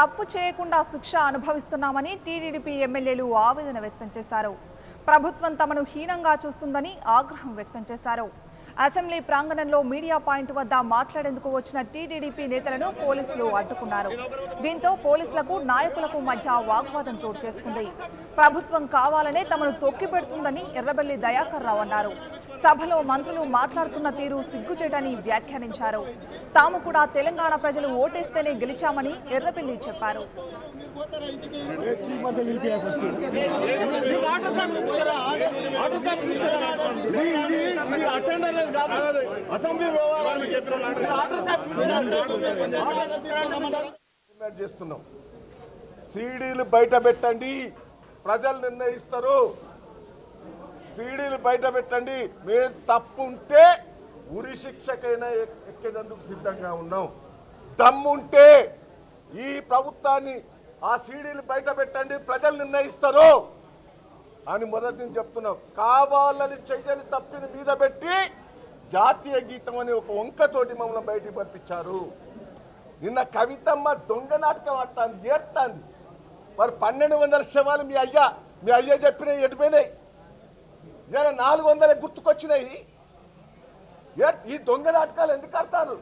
తప్పు చేయకుండా శిక్ష అనుభవిస్తున్నామని టీడీడీపీ ఎమ్మెల్యేలు ఆవేదన వ్యక్తం చేశారు ప్రభుత్వం తమను హీనంగా చూస్తుందని ఆగ్రహం వ్యక్తం చేశారు అసెంబ్లీ ప్రాంగణంలో మీడియా పాయింట్ వద్ద మాట్లాడేందుకు వచ్చిన టీడీడీపీ నేతలను పోలీసులు అడ్డుకున్నారు దీంతో పోలీసులకు నాయకులకు మధ్య వాగ్వాదం చోటు చేసుకుంది ప్రభుత్వం కావాలనే తమను తొక్కిపెడుతుందని ఎర్రబెల్లి దయాకర్ రావు అన్నారు సభలో మంత్రులు మాట్లాడుతున్న తీరు సిగ్గుచేటని వ్యాఖ్యానించారు తాము కూడా తెలంగాణ ప్రజలు ఓటేస్తేనే గెలిచామని ఎర్రబెల్లి చెప్పారు డిమాండ్ చేస్తున్నాం సీడీలు బయట పెట్టండి ప్రజలు నిర్ణయిస్తారు సీడీలు బయట పెట్టండి మీరు తప్పు ఉంటే ఉరి శిక్షకైనా ఎక్- ఎక్కేందుకు సిద్ధంగా ఉన్నాం దమ్ముంటే ఈ ప్రభుత్వాన్ని ఆ సీడీలు బయట పెట్టండి ప్రజలు నిర్ణయిస్తారు అని మొదటి నుంచి చెప్తున్నాం కావాలని చెయ్యని తప్పిని మీద పెట్టి జాతీయ గీతం అనే ఒక వంకతోటి మమ్మల్ని బయటికి పంపించారు నిన్న కవితమ్మ దొంగ నాటకం ఆడుతుంది ఏడుతుంది మరి పన్నెండు వందల శవాలు మీ అయ్యా మీ అయ్యా చెప్పినవి ఎడిపోయినాయి ఇలా నాలుగు వందల గుర్తుకొచ్చినాయి ఏ- ఈ దొంగ నాటకాలు ఎందుకు ఆడతారు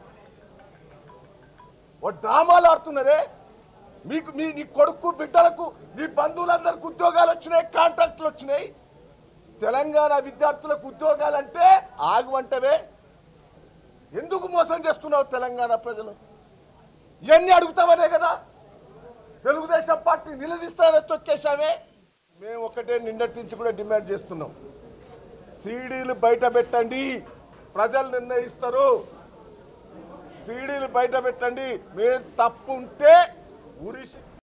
ఓ డ్రామాలు ఆడుతున్నారే మీకు మీ నీ కొడుకు బిడ్డలకు నీ బంధువులందరికి ఉద్యోగాలు వచ్చినాయి కాంట్రాక్టులు వచ్చినాయి తెలంగాణ విద్యార్థులకు ఉద్యోగాలంటే ఆగువంటవే ఎందుకు మోసం చేస్తున్నావు తెలంగాణ ప్రజలు ఇవన్నీ అడుగుతామనే కదా తెలుగుదేశం పార్టీ నిలదీస్తారని తొక్కేశావే మేము ఒకటే నిన్నటి నుంచి కూడా డిమాండ్ చేస్తున్నాం సీడీలు బయట పెట్టండి ప్రజలు నిర్ణయిస్తారు సీడీలు బయట పెట్టండి మీరు తప్పు ఉంటే ఉరి శిక్ష